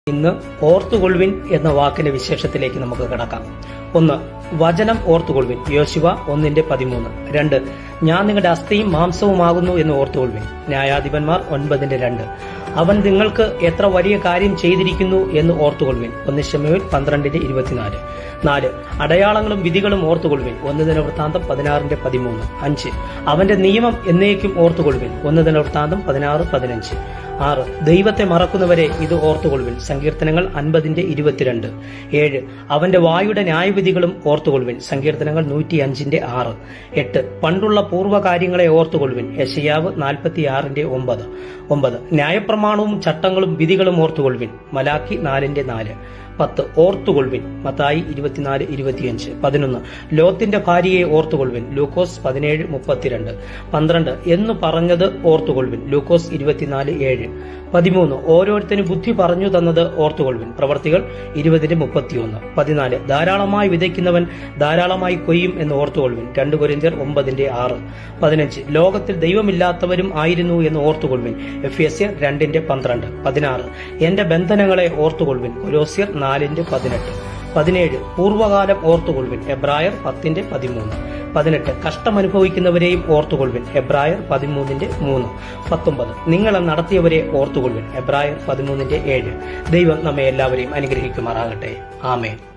ഇന്ന് ഓർത്തുകൊള്ളുവിൻ എന്ന വാക്കിന്റെ വിശേഷത്തിലേക്ക് നമുക്ക് കിടക്കാം ഒന്ന് വചനം ഓർത്തുകൊള്ളുവിൻ യോശുവ ഒന്നിന്റെ പതിമൂന്ന് രണ്ട് ഞാൻ നിങ്ങളുടെ അസ്ഥിയും മാംസവുമാകുന്നു എന്ന് ഓർത്തുകൊള്ളുവിൻ ന്യായാധിപന്മാർ ഒൻപതിന്റെ രണ്ട് അവൻ നിങ്ങൾക്ക് എത്ര വലിയ കാര്യം ചെയ്തിരിക്കുന്നു എന്ന് ഓർത്തുകൊള്ളുവിൻ ഒന്ന് ശമയോൽ പന്ത്രണ്ടിന്റെ ഇരുപത്തിനാല് നാല് അടയാളങ്ങളും വിധികളും ഓർത്തുകൊള്ളുവിൻ ഒന്ന് ദിന വൃത്താന്തം പതിനാറിന്റെ പതിമൂന്ന് അഞ്ച് അവന്റെ നിയമം എന്നേക്കും ഓർത്തുകൊള്ളുവിൻ ഒന്ന് ദിന വൃത്താന്തം പതിനാറ് പതിനഞ്ച് ആറ് ദൈവത്തെ മറക്കുന്നവരെ ഇത് ഓർത്തുകൊള്ളുവിൻ സങ്കീർത്തനങ്ങൾ അൻപതിന്റെ ഇരുപത്തിരണ്ട് ഏഴ് അവന്റെ വായുടെ ന്യായവിധികളും ഓർത്തുകൊള്ളുവിൻ സങ്കീർത്തനങ്ങൾ നൂറ്റി അഞ്ചിന്റെ ആറ് എട്ട് പണ്ടുള്ള പൂർവ്വകാര്യങ്ങളെ ഓർത്തുകൊള്ളുവിൻ യശയാവ് നാൽപ്പത്തിയാറിന്റെ ഒമ്പത് ഒമ്പത് ന്യായപ്രമാണവും ചട്ടങ്ങളും വിധികളും ഓർത്തുകൊള്ളുവിൻ മലാക്കി നാലിന്റെ നാല് പത്ത് ഓർത്തുകൊള്ളുവിൻ മത്തായി ഇരുപത്തിനാല് ഇരുപത്തിയഞ്ച് പതിനൊന്ന് ലോത്തിന്റെ ഭാര്യയെ ഓർത്തുകൊള്ളുവിൻ ലൂക്കോസ് പതിനേഴ് മുപ്പത്തിരണ്ട് പന്ത്രണ്ട് എന്ന് പറഞ്ഞത് ഓർത്തുകൊള്ളുവിൻ ലൂക്കോസ് ഇരുപത്തിനാല് ഏഴ് പതിമൂന്ന് ഓരോരുത്തരും ബുദ്ധി പറഞ്ഞു തന്നത് ഓർത്തുകൊള്ളുവിൻ പ്രവർത്തികൾ ഇരുപതിന് മുപ്പത്തിയൊന്ന് പതിനാല് ധാരാളമായി വിതയ്ക്കുന്നവൻ ധാരാളമായി കൊയ്യും എന്ന് ഓർത്തുകൊള്ളുവിൻ രണ്ട് കൊരിന്ത്യർ ഒമ്പതിന്റെ ആറ് പതിനഞ്ച് ലോകത്തിൽ ദൈവമില്ലാത്തവരും ആയിരുന്നു എന്ന് ഓർത്തുകൊള്ളുവിൻ എഫ് എസ് എർ രണ്ടിന്റെ പന്ത്രണ്ട് പതിനാറ് എന്റെ ബന്ധനങ്ങളെ ഓർത്തുകൊള്ളുവിൻ കൊലോസ്യർ നാലിന്റെ പതിനെട്ട് പതിനേഴ് പൂർവ്വകാലം ഓർത്തുകൊള്ളുവിൻ എബ്രായർ പത്തിന്റെ പതിമൂന്ന് പതിനെട്ട് കഷ്ടമനുഭവിക്കുന്നവരെയും ഓർത്തുകൊള്ളുവിൻ എബ്രായർ പതിമൂന്നിന്റെ മൂന്ന് പത്തൊമ്പത് നിങ്ങളെ നടത്തിയവരെ ഓർത്തുകൊള്ളുവിൻ എബ്രായർ പതിമൂന്നിന്റെ ഏഴ് ദൈവം നമ്മെ എല്ലാവരെയും അനുഗ്രഹിക്കുമാറാകട്ടെ ആമേൻ